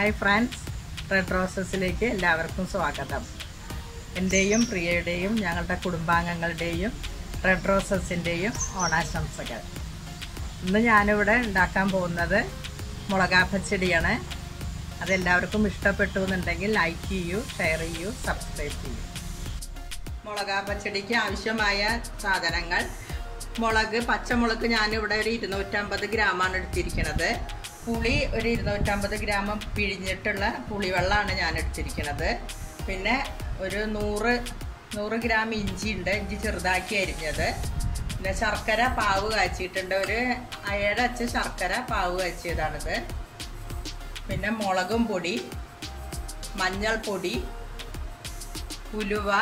hi friends red റോസസിലേക്ക് എല്ലാവർക്കും സ്വാഗതം എൻ്റെയും പ്രിയയുടെയും ഞങ്ങളുടെ കുടുംബാംഗങ്ങളുടെയും റെഡ് റോസസിൻ്റെയും ഓണാശംസകൾ ഇന്ന് ഞാനിവിടെ ഉണ്ടാക്കാൻ പോകുന്നത് മുളകാപ്പച്ചടിയാണ് അതെല്ലാവർക്കും ഇഷ്ടപ്പെട്ടു എന്നുണ്ടെങ്കിൽ ലൈക്ക് ചെയ്യൂ ഷെയർ ചെയ്യൂ സബ്സ്ക്രൈബ് ചെയ്യൂ മുളകാപ്പച്ചടിക്ക് ആവശ്യമായ സാധനങ്ങൾ മുളക് പച്ചമുളക് ഞാനിവിടെ ഒരു ഇരുന്നൂറ്റമ്പത് ഗ്രാമാണ് എടുത്തിരിക്കുന്നത് പുളി ഒരു ഇരുന്നൂറ്റമ്പത് ഗ്രാം പിഴിഞ്ഞിട്ടുള്ള പുളിവെള്ളമാണ് ഞാൻ എടുത്തിരിക്കുന്നത് പിന്നെ ഒരു നൂറ് നൂറ് ഗ്രാം ഇഞ്ചി ഉണ്ട് ഇഞ്ചി ചെറുതാക്കി അരിഞ്ഞത് പിന്നെ ശർക്കര പാവ് കാച്ചിയിട്ടുണ്ട് ഒരു അയയുടെ അച്ച ശർക്കര പാവ് കാച്ചിയതാണിത് പിന്നെ മുളകും പൊടി മഞ്ഞൾപ്പൊടി ഉലുവ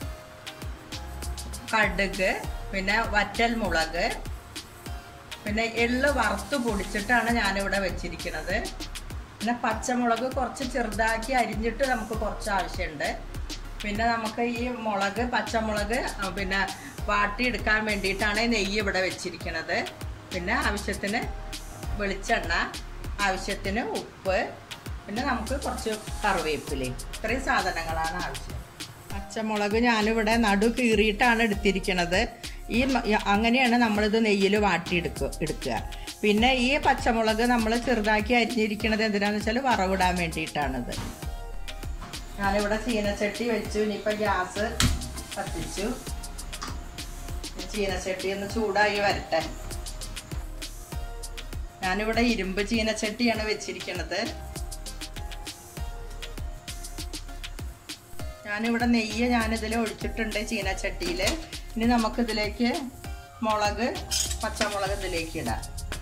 കടുക് പിന്നെ വറ്റൽ മുളക് പിന്നെ എള്ള് വറുത്ത് പൊടിച്ചിട്ടാണ് ഞാനിവിടെ വെച്ചിരിക്കുന്നത് പിന്നെ പച്ചമുളക് കുറച്ച് ചെറുതാക്കി അരിഞ്ഞിട്ട് നമുക്ക് കുറച്ച് ആവശ്യമുണ്ട് പിന്നെ നമുക്ക് ഈ മുളക് പച്ചമുളക് പിന്നെ വാട്ടിയെടുക്കാൻ വേണ്ടിയിട്ടാണ് നെയ്യ് ഇവിടെ വെച്ചിരിക്കുന്നത് പിന്നെ ആവശ്യത്തിന് വെളിച്ചെണ്ണ ആവശ്യത്തിന് ഉപ്പ് പിന്നെ നമുക്ക് കുറച്ച് കറിവേപ്പിലയും ഇത്രയും സാധനങ്ങളാണ് ആവശ്യം പച്ചമുളക് ഞാനിവിടെ നടു കീറിയിട്ടാണ് എടുത്തിരിക്കുന്നത് ഈ അങ്ങനെയാണ് നമ്മളിത് നെയ്യിൽ വാട്ടിയെടുക്കുക എടുക്കുക പിന്നെ ഈ പച്ചമുളക് നമ്മൾ ചെറുതാക്കി അരിഞ്ഞിരിക്കുന്നത് എന്തിനാന്ന് വെച്ചാൽ വറവിടാൻ വേണ്ടിയിട്ടാണിത് ഞാനിവിടെ ചീനച്ചട്ടി വെച്ചു ഇനിയിപ്പോൾ ഗ്യാസ് കത്തിച്ചു ചീനച്ചട്ടി ഒന്ന് ചൂടായി വരട്ടെ ഞാനിവിടെ ഇരുമ്പ് ചീനച്ചട്ടിയാണ് വെച്ചിരിക്കുന്നത് ഞാനിവിടെ നെയ്യ് ഞാനിതിൽ ഒഴിച്ചിട്ടുണ്ട് ചീനച്ചട്ടിയിൽ ഇനി നമുക്കിതിലേക്ക് മുളക് പച്ചമുളക് ഇതിലേക്ക് ഇടാം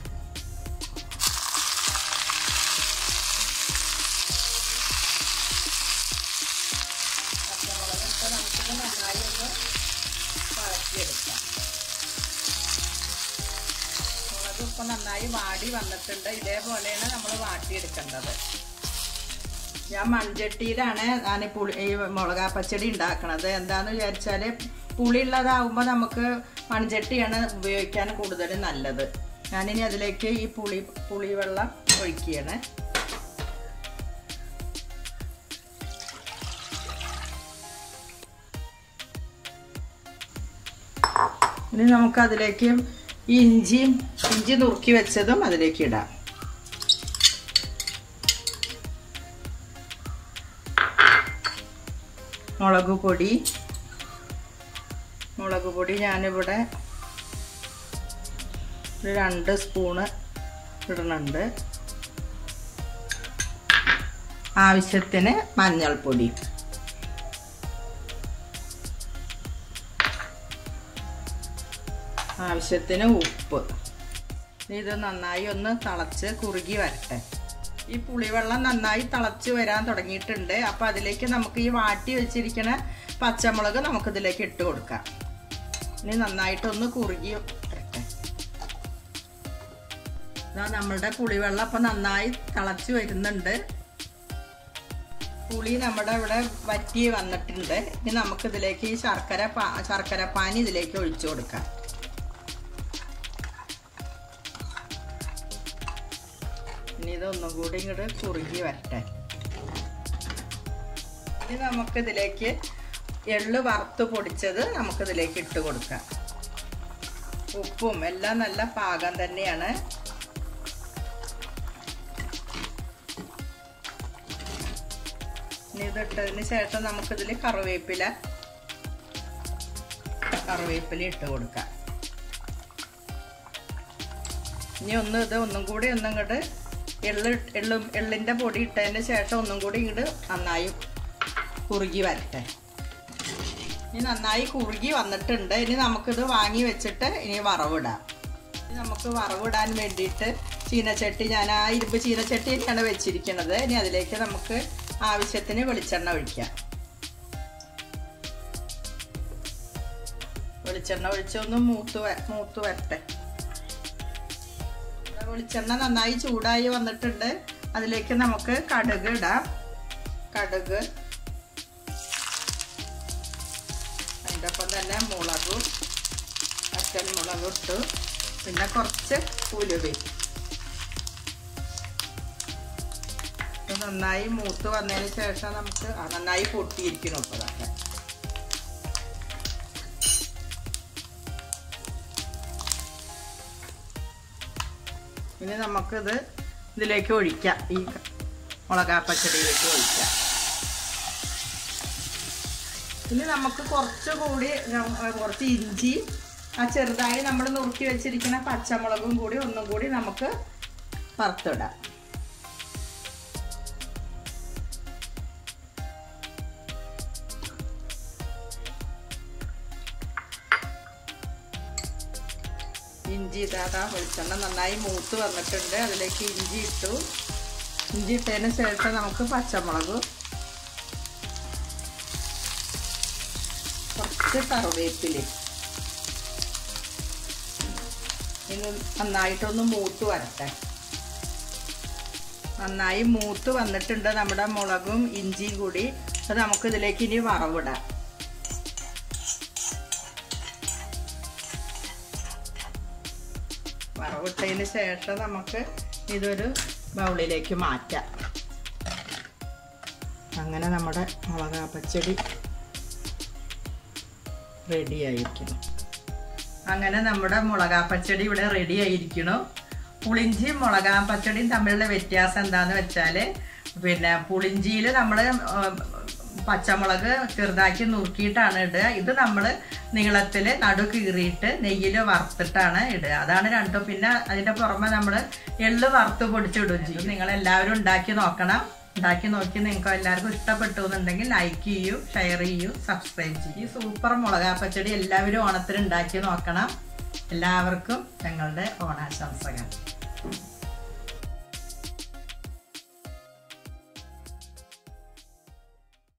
പച്ചമുളക് ഇട്ട് നമുക്കിത് നന്നായി ഒന്ന് വഴറ്റിയെടുക്കാം മുളക് ഇപ്പം നന്നായി വാടി വന്നിട്ടുണ്ട് ഇതേപോലെയാണ് നമ്മൾ വാട്ടിയെടുക്കേണ്ടത് ഞാൻ മൺചട്ടിയിലാണ് ഞാൻ പുളി ഈ മുളകാ പച്ചടി ഉണ്ടാക്കണത് എന്താന്ന് വിചാരിച്ചാൽ പുളിയുള്ളതാവുമ്പോൾ നമുക്ക് മൺചട്ടിയാണ് ഉപയോഗിക്കാൻ കൂടുതൽ നല്ലത് ഞാനിനി അതിലേക്ക് ഈ പുളി പുളിവെള്ളം ഒഴിക്കുകയാണ് ഇനി നമുക്ക് അതിലേക്ക് ഈ ഇഞ്ചിയും ഇഞ്ചി നുറുക്കി വെച്ചതും അതിലേക്ക് ഇടാം മുളക് പൊടി മുളക് പൊടി ഞാനിവിടെ ഒരു രണ്ട് സ്പൂണ് ഇടുന്നുണ്ട് ആവശ്യത്തിന് മഞ്ഞൾപ്പൊടി ആവശ്യത്തിന് ഉപ്പ് ഇത് നന്നായി ഒന്ന് തിളച്ച് കുറുകി വരട്ടെ ഈ പുളിവെള്ളം നന്നായി തിളച്ച് വരാൻ തുടങ്ങിയിട്ടുണ്ട് അപ്പോൾ അതിലേക്ക് നമുക്ക് ഈ വാട്ടി വെച്ചിരിക്കുന്ന പച്ചമുളക് നമുക്കിതിലേക്ക് ഇട്ട് കൊടുക്കാം ഇനി നന്നായിട്ടൊന്ന് കുറുകി വരട്ടെ ഇതാ നമ്മളുടെ പുളിവെള്ളം അപ്പം നന്നായി തിളച്ച് വരുന്നുണ്ട് പുളി നമ്മുടെ ഇവിടെ വറ്റി വന്നിട്ടുണ്ട് ഇനി നമുക്കിതിലേക്ക് ഈ ശർക്കര പാ ശർക്കര പാനി ഇതിലേക്ക് ഒഴിച്ചു കൊടുക്കാം ഇനി ഇതൊന്നും കൂടി ഇങ്ങോട്ട് കുറുകി വരട്ടെ ഇനി നമുക്കിതിലേക്ക് എള്ള് വറുത്ത് പൊടിച്ചത് നമുക്കിതിലേക്ക് ഇട്ട് കൊടുക്കാം ഉപ്പും എല്ലാം നല്ല പാകം തന്നെയാണ് ഇനി ഇതിട്ടതിന് ശേഷം നമുക്കിതിൽ കറിവേപ്പില കറിവേപ്പില ഇട്ട് കൊടുക്കാം ഇനി ഒന്ന് ഇത് ഒന്നും കൂടി ഒന്നും ഇങ്ങോട്ട് എള്ള് എള്ളും എള്ളിൻ്റെ പൊടി ഇട്ടതിന് ശേഷം ഒന്നും കൂടി ഇങ്ങോട്ട് നന്നായി കുറുകി വരട്ടെ ഇനി നന്നായി കുറുകി വന്നിട്ടുണ്ട് ഇനി നമുക്കിത് വാങ്ങി വെച്ചിട്ട് ഇനി വറവിടാം ഇനി നമുക്ക് വറവിടാൻ വേണ്ടിയിട്ട് ചീനച്ചട്ടി ഞാൻ ആ ഇരുമ്പ് ചീനച്ചട്ടിയിലാണ് വെച്ചിരിക്കുന്നത് ഇനി അതിലേക്ക് നമുക്ക് ആവശ്യത്തിന് വെളിച്ചെണ്ണ ഒഴിക്കാം വെളിച്ചെണ്ണ ഒഴിച്ചൊന്ന് മൂത്ത് മൂത്ത് വരട്ടെ വെളിച്ചെണ്ണ നന്നായി ചൂടായി വന്നിട്ടുണ്ട് അതിലേക്ക് നമുക്ക് കടുക് ഇടാം കടുക് അതിൻ്റെ ഒപ്പം തന്നെ മുളകും പച്ചൽ മുളക് ഇട്ടു പിന്നെ കുറച്ച് ഉലുവയും ഇത് നന്നായി മൂത്ത് വന്നതിന് ശേഷം നമുക്ക് ആ, നന്നായി പൊട്ടിയിരിക്കണം ഇപ്പോൾ ഇതൊക്കെ ഇനി നമുക്കിത് ഇതിലേക്ക് ഒഴിക്കാം ഈ മുളകാപ്പച്ചടിയിലേക്ക് ഒഴിക്കാം ഇനി നമുക്ക് കുറച്ചുകൂടി നം- കുറച്ച് ഇഞ്ചി ആ ചെറുതായി നമ്മൾ നുറുക്കി വെച്ചിരിക്കുന്ന പച്ചമുളകും കൂടി ഒന്നും കൂടി നമുക്ക് വറുത്തിടാം ഇഞ്ചി ഇതാ വെളിച്ചെണ്ണ നന്നായി മൂത്ത് വന്നിട്ടുണ്ട് അതിലേക്ക് ഇഞ്ചി ഇട്ടു ഇഞ്ചി ഇട്ടതിന് ശേഷം നമുക്ക് പച്ചമുളക് കുറച്ച് കറിവേപ്പില ഇത് നന്നായിട്ടൊന്ന് മൂത്ത് വരട്ടെ നന്നായി മൂത്ത് വന്നിട്ടുണ്ട് നമ്മുടെ മുളകും ഇഞ്ചിയും കൂടി അത് നമുക്ക് ഇതിലേക്ക് ഇനി വറവിടാം വറവിട്ടതിന് ശേഷം നമുക്ക് ഇതൊരു ബൗളിലേക്ക് മാറ്റാം അങ്ങനെ നമ്മുടെ മുളകാ പച്ചടി റെഡി ആയിരിക്കുന്നു അങ്ങനെ നമ്മുടെ മുളകാ പച്ചടി ഇവിടെ റെഡി ആയിരിക്കുന്നു പുളിഞ്ചിയും മുളകാ പച്ചടിയും തമ്മിലുള്ള വ്യത്യാസം എന്താന്ന് വെച്ചാൽ പിന്നെ പുളിഞ്ചിയിൽ നമ്മൾ പച്ചമുളക് ചെറുതാക്കി നുറുക്കിയിട്ടാണ് ഇടുക ഇത് നമ്മൾ നീളത്തിൽ നടു കീറിയിട്ട് നെയ്യിൽ വറുത്തിട്ടാണ് ഇടുക അതാണ് രണ്ടും പിന്നെ അതിൻ്റെ പുറമെ നമ്മൾ എള്ള് വറുത്ത് പൊടിച്ചിടും ചെയ്യും നിങ്ങൾ എല്ലാവരും ഉണ്ടാക്കി നോക്കണം ഉണ്ടാക്കി നോക്കി നിങ്ങൾക്ക് എല്ലാവർക്കും ഇഷ്ടപ്പെട്ടു എന്നുണ്ടെങ്കിൽ ലൈക്ക് ചെയ്യൂ ഷെയർ ചെയ്യൂ സബ്സ്ക്രൈബ് ചെയ്യൂ ഈ സൂപ്പർ മുളകാ പച്ചടി എല്ലാവരും ഓണത്തിന് ഉണ്ടാക്കി നോക്കണം എല്ലാവർക്കും ഞങ്ങളുടെ ഓണാശംസകൾ